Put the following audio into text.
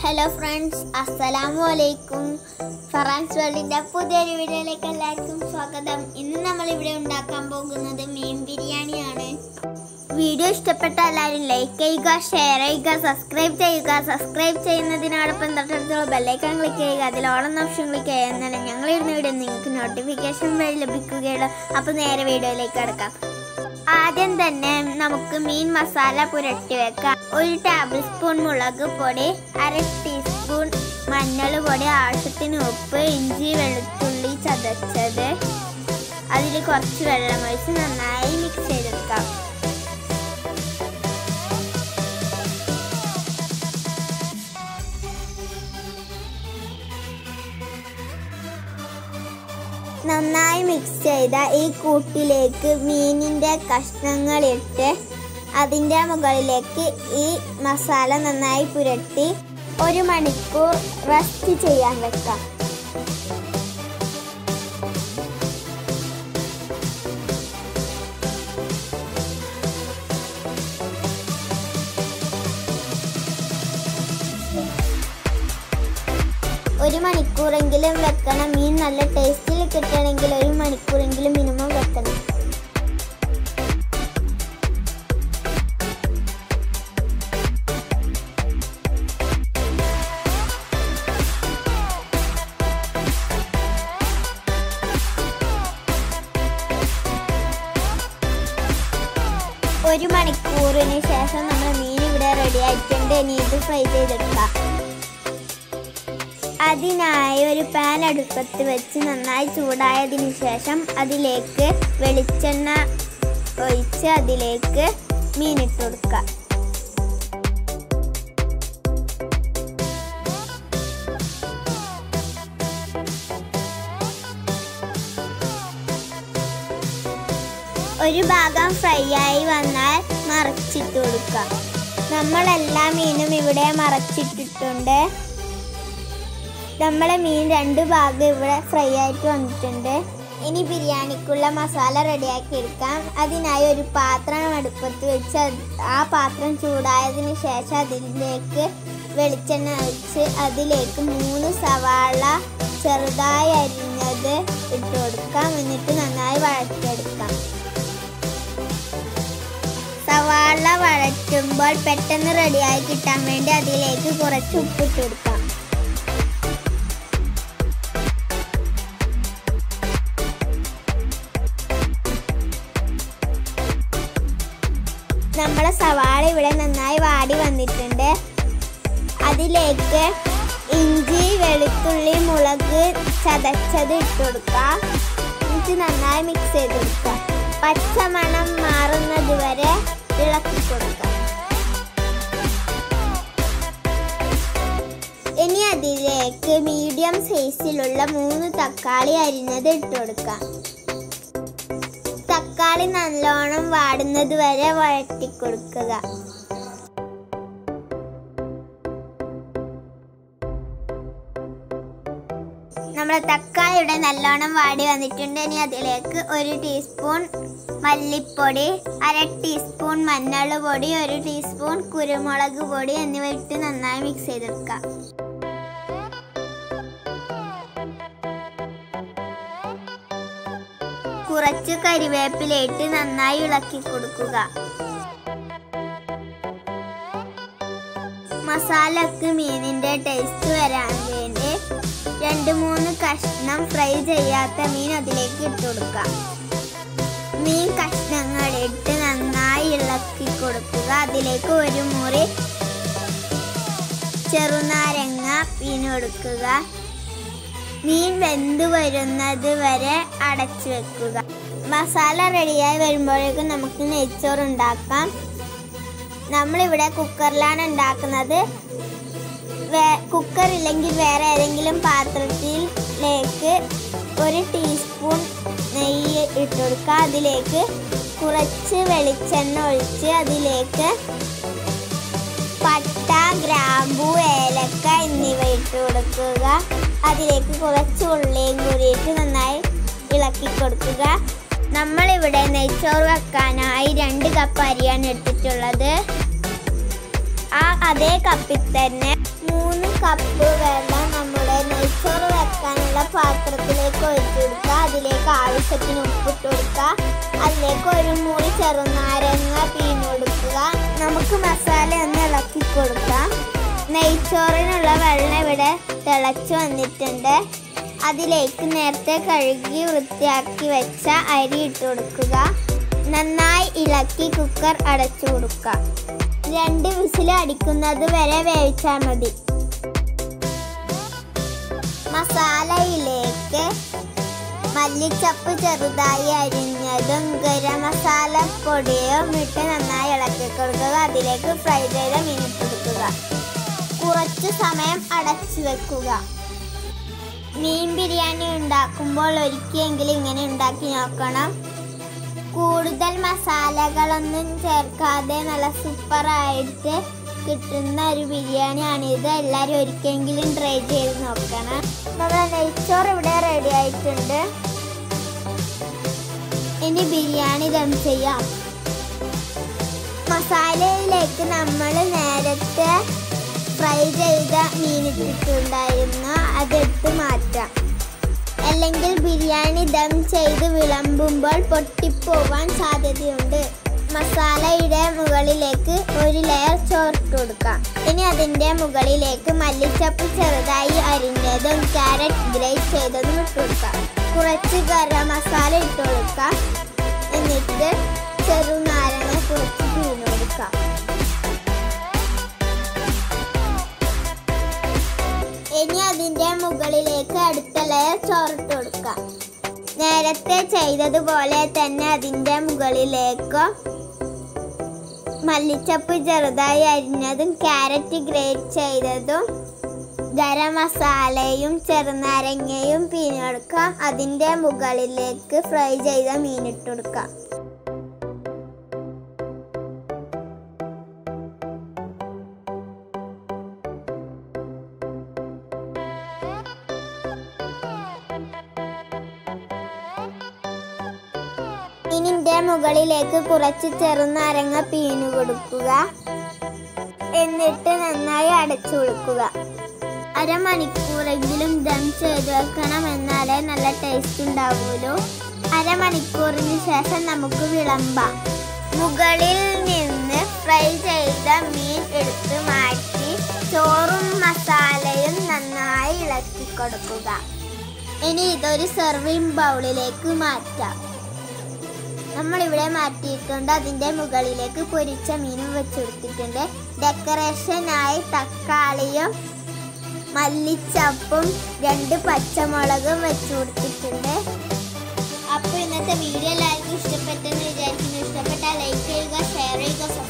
hello friends അസ്സലാമു അലൈക്കും ഫറാൻസ് വേൾഡിന്റെ പുതിയൊരു വീഡിയോയിലേക്ക് എല്ലാവർക്കും സ്വാഗതം ഇന്ന് നമ്മൾ ഇവിടെ ഉണ്ടാക്കാൻ പോകുന്നത് മീൻ ബിരിയാണിയാണ് വീഡിയോ ഇഷ്ടപ്പെട്ട എല്ലാവരും ലൈക്ക് ചെയ്യുക ഷെയർ ചെയ്യുക സബ്സ്ക്രൈബ് ചെയ്യുക സബ്സ്ക്രൈബ് ചെയ്യുന്നതിനോടൊപ്പം തൊട്ടടുത്തുള്ള ബെല്ലൈക്കൺ ക്ലിക്ക് ചെയ്യുക അതിൽ ഓളം ഓപ്ഷൻ ക്ലിക്ക് ചെയ്യുക എന്നാലും ഞങ്ങൾ ഇടുന്ന വീഡിയോ നിങ്ങൾക്ക് നോട്ടിഫിക്കേഷൻ വഴി ലഭിക്കുകയുള്ളൂ അപ്പോൾ നേരെ വീഡിയോയിലേക്ക് കിടക്കാം ആദ്യം തന്നെ നമുക്ക് മീൻ മസാല പുരട്ടി വെക്കാം ഒരു ടേബിൾ സ്പൂൺ മുളക് പൊടി അര ടീസ്പൂൺ മഞ്ഞൾ പൊടി ആവശ്യത്തിന് ഉപ്പ് ഇഞ്ചി വെളുത്തുള്ളി ചതച്ചത് അതിൽ കുറച്ച് വെള്ളം ഒഴിച്ച് നന്നായി മിക്സ് ചെയ്തെടുക്കാം നന്നായി മിക്സ് ചെയ്ത ഈ കൂട്ടിലേക്ക് മീനിൻ്റെ കഷ്ണങ്ങളിട്ട് അതിൻ്റെ മുകളിലേക്ക് ഈ മസാല നന്നായി പുരട്ടി ഒരു മണിക്കൂർ റെസ്റ്റ് ചെയ്യാൻ വെക്കാം ഒരു മണിക്കൂറെങ്കിലും വെക്കണം മീൻ നല്ല ടേസ്റ്റിൽ കിട്ടണമെങ്കിൽ ഒരു മണിക്കൂറെങ്കിലും മിനിമം വെക്കണം ഒരു മണിക്കൂറിന് ശേഷം നമ്മൾ മീൻ ഇവിടെ റെഡി ആയിട്ടുണ്ട് ഇനി ഇത് ഫ്രൈ ചെയ്തെടുക്കാം അതിനായി ഒരു പാൻ അടുപ്പത്ത് വെച്ച് നന്നായി ചൂടായതിനു ശേഷം അതിലേക്ക് വെളിച്ചെണ്ണ ഒഴിച്ച് അതിലേക്ക് മീനിട്ട് കൊടുക്കുക ഒരു ഭാഗം ഫ്രൈ ആയി വന്നാൽ മറച്ചിട്ട് കൊടുക്കുക നമ്മളെല്ലാ മീനും ഇവിടെ മറച്ചിട്ടിട്ടുണ്ട് നമ്മളെ മീൻ രണ്ട് ഭാഗം ഇവിടെ ഫ്രൈ ആയിട്ട് വന്നിട്ടുണ്ട് ഇനി ബിരിയാണിക്കുള്ള മസാല റെഡിയാക്കി എടുക്കാം അതിനായി ഒരു പാത്രം അടുപ്പത്ത് വെച്ച് അത് ആ പാത്രം ചൂടായതിന് ശേഷം അതിലേക്ക് വെളിച്ചെണ്ണ ഒഴിച്ച് അതിലേക്ക് മൂന്ന് സവാള ചെറുതായി അരിഞ്ഞത് ഇട്ട് കൊടുക്കാം എന്നിട്ട് നന്നായി വഴറ്റിയെടുക്കാം സവാള വഴറ്റുമ്പോൾ പെട്ടെന്ന് റെഡിയായി കിട്ടാൻ വേണ്ടി അതിലേക്ക് കുറച്ച് ഉപ്പിട്ട് കൊടുക്കാം നമ്മളെ സവാള ഇവിടെ നന്നായി വാടി വന്നിട്ടുണ്ട് അതിലേക്ക് ഇഞ്ചി വെളുത്തുള്ളി മുളക് ചതച്ചത് ഇട്ട് കൊടുക്കാം എന്നിട്ട് നന്നായി മിക്സ് ചെയ്ത് കൊടുക്കാം പച്ചമണം മാറുന്നത് വരെ ഇളക്കി കൊടുക്കാം ഇനി അതിലേക്ക് മീഡിയം സൈസിലുള്ള മൂന്ന് തക്കാളി അരിഞ്ഞത് ഇട്ട് കൊടുക്കാം തക്കാളി നല്ലോണം വാടുന്നത് വരെ വഴറ്റി കൊടുക്കുക നമ്മുടെ തക്കാളിയുടെ നല്ലോണം വാടി വന്നിട്ടുണ്ട് ഇനി അതിലേക്ക് ഒരു ടീസ്പൂൺ മല്ലിപ്പൊടി അര ടീസ്പൂൺ മഞ്ഞൾ പൊടി ഒരു ടീസ്പൂൺ കുരുമുളക് പൊടി എന്നിവ ഇട്ട് നന്നായി മിക്സ് ചെയ്തെടുക്കാം കുറച്ച് കരിവേപ്പിലയിട്ട് നന്നായി ഇളക്കി കൊടുക്കുക മസാലക്ക് മീനിന്റെ ടേസ്റ്റ് വരാൻ വേണ്ടി രണ്ട് മൂന്ന് കഷ്ണം ഫ്രൈ ചെയ്യാത്ത മീൻ അതിലേക്ക് ഇട്ട് കൊടുക്കാം മീൻ കഷ്ണങ്ങൾ ഇട്ട് നന്നായി ഇളക്കി കൊടുക്കുക അതിലേക്ക് ഒരു മുറി ചെറുനാരങ്ങ പീന് കൊടുക്കുക മീൻ വെന്ത് വരുന്നത് വരെ അടച്ചു വെക്കുക മസാല റെഡിയായി വരുമ്പോഴേക്കും നമുക്ക് നെയ്ച്ചോറ് ഉണ്ടാക്കാം നമ്മളിവിടെ കുക്കറിലാണ് ഉണ്ടാക്കുന്നത് കുക്കർ ഇല്ലെങ്കിൽ വേറെ ഏതെങ്കിലും പാത്രത്തിലേക്ക് ഒരു ടീസ്പൂൺ നെയ്യ് ഇട്ട് കൊടുക്കുക അതിലേക്ക് കുറച്ച് വെളിച്ചെണ്ണ ഒഴിച്ച് അതിലേക്ക് പട്ട ഗ്രാമ്പു ഏലക്ക എന്നിവ ഇട്ട് കൊടുക്കുക അതിലേക്ക് കുറച്ച് ഉള്ളിയും കൂടിയിട്ട് നന്നായി ഇളക്കി കൊടുക്കുക നമ്മളിവിടെ നെയ്ച്ചോറ് വെക്കാനായി രണ്ട് കപ്പ് അരിയാണ് എടുത്തിട്ടുള്ളത് ആ അതേ കപ്പിൽ തന്നെ മൂന്ന് കപ്പ് വെള്ളം നമ്മുടെ നെയ്ച്ചോറ് വെക്കാനുള്ള പാത്രത്തിലേക്ക് ഒഴിച്ചു കൊടുക്കുക അതിലേക്ക് ആവശ്യത്തിന് ഉപ്പിട്ട് കൊടുക്കുക അതിലേക്ക് ഒരു മുറി ചെറുനാരങ്ങ പിഴിഞ്ഞ് കൊടുക്കുക നമുക്ക് മസാല ഒന്ന് ഇളക്കി കൊടുക്കാം നെയ്ച്ചോറിനുള്ള വെള്ളം ഇവിടെ തിളച്ചു വന്നിട്ടുണ്ട് അതിലേക്ക് നേരത്തെ കഴുകി വൃത്തിയാക്കി വെച്ച അരി ഇട്ട് കൊടുക്കുക നന്നായി ഇളക്കി കുക്കർ അടച്ചു കൊടുക്കുക രണ്ട് വിസിൽ അടിക്കുന്നത് വരെ വേവിച്ചാൽ മതി മസാലയിലേക്ക് മല്ലിച്ചപ്പ് ചെറുതായി അരിഞ്ഞതും ഗരം മസാല പൊടിയും ഇട്ട് നന്നായി ഇളക്കി കൊടുക്കുക അതിലേക്ക് ഫ്രൈ ചെയ്ത മീൻ ഇട്ട് കൊടുക്കുക കുറച്ച് സമയം അടച്ചു വെക്കുക മീൻ ബിരിയാണി ഉണ്ടാക്കുമ്പോൾ ഒരിക്കലെങ്കിലും ഇങ്ങനെ ഉണ്ടാക്കി നോക്കണം കൂടുതൽ മസാലകളൊന്നും ചേർക്കാതെ നല്ല സൂപ്പറായിട്ട് കിട്ടുന്ന ഒരു ബിരിയാണിയാണിത് എല്ലാവരും ഒരിക്കലെങ്കിലും ട്രൈ ചെയ്ത് നോക്കണം നമ്മുടെ നെയ്ച്ചോറ് ഇവിടെ റെഡി ആയിട്ടുണ്ട് ഇനി ബിരിയാണി ദം ചെയ്യാം മസാലയിലേക്ക് നമ്മൾ നേരത്തെ ഫ്രൈ ചെയ്ത മീൻ ഇട്ടിട്ടുണ്ടായിരുന്നു അതെടുത്ത് മാറ്റാം അല്ലെങ്കിൽ ബിരിയാണി ദം ചെയ്ത് വിളമ്പുമ്പോൾ പൊട്ടിപ്പോവാൻ സാധ്യതയുണ്ട് മസാലയുടെ മുകളിലേക്ക് ഒരു ലെയർ ചോറിട്ട് കൊടുക്കാം ഇനി അതിൻ്റെ മുകളിലേക്ക് മല്ലിച്ചപ്പ് ചെറുതായി അരിഞ്ഞതും ക്യാരറ്റ് ഗ്രേറ്റ് ചെയ്തതും ഇട്ട് കൊടുക്കാം കുറച്ച് ഗരം മസാല ഇട്ട് കൊടുക്കാം എന്നിട്ട് ചെറുനാരങ്ങ കുറച്ച് പിഴിഞ്ഞ് കൊടുക്കാം ഇനി അതിൻ്റെ മുകളിലേക്ക് അടുത്ത ലെയർ ചോറിട്ട് കൊടുക്കാം നേരത്തെ ചെയ്തതുപോലെ തന്നെ അതിൻ്റെ മുകളിലേക്ക് മല്ലിച്ചപ്പ് ചെറുതായി അരിഞ്ഞതും ക്യാരറ്റ് ഗ്രേറ്റ് ചെയ്തതും ഗരം മസാലയും ചെറുനാരങ്ങയും പിഴിഞ്ഞെടുക്കാം അതിൻ്റെ മുകളിലേക്ക് ഫ്രൈ ചെയ്ത മീനിട്ട് കൊടുക്കാം മീനിന്റെ മുകളിലേക്ക് കുറച്ച് ചെറുനാരങ്ങ പിഴിഞ്ഞു കൊടുക്കുക എന്നിട്ട് നന്നായി അടച്ചു കൊടുക്കുക അരമണിക്കൂറെങ്കിലും ദം ചെയ്ത് വെക്കണം എന്നാലേ നല്ല ടേസ്റ്റ് ഉണ്ടാവുമല്ലോ അരമണിക്കൂറിന് ശേഷം നമുക്ക് വിളമ്പാം മുകളിൽ നിന്ന് ഫ്രൈ ചെയ്ത മീൻ എടുത്ത് മാറ്റി ചോറും മസാലയും നന്നായി ഇളക്കി കൊടുക്കുക ഇനി ഇതൊരു സെർവിങ് ബൗളിലേക്ക് മാറ്റാം നമ്മളിവിടെ മാറ്റിയിട്ടുണ്ട് അതിൻ്റെ മുകളിലേക്ക് പൊരിച്ച മീനും വെച്ചെടുത്തിട്ടുണ്ട് ഡെക്കറേഷനായി തക്കാളിയും മല്ലിച്ചപ്പും രണ്ട് പച്ചമുളകും വെച്ചു കൊടുത്തിട്ടുണ്ട് അപ്പോൾ ഇന്നത്തെ വീഡിയോ എല്ലാവർക്കും ഇഷ്ടപ്പെട്ടെന്ന് വിചാരിക്കുന്നു ഇഷ്ടപ്പെട്ടാൽ ലൈക്ക് ചെയ്യുക ഷെയർ ചെയ്യുക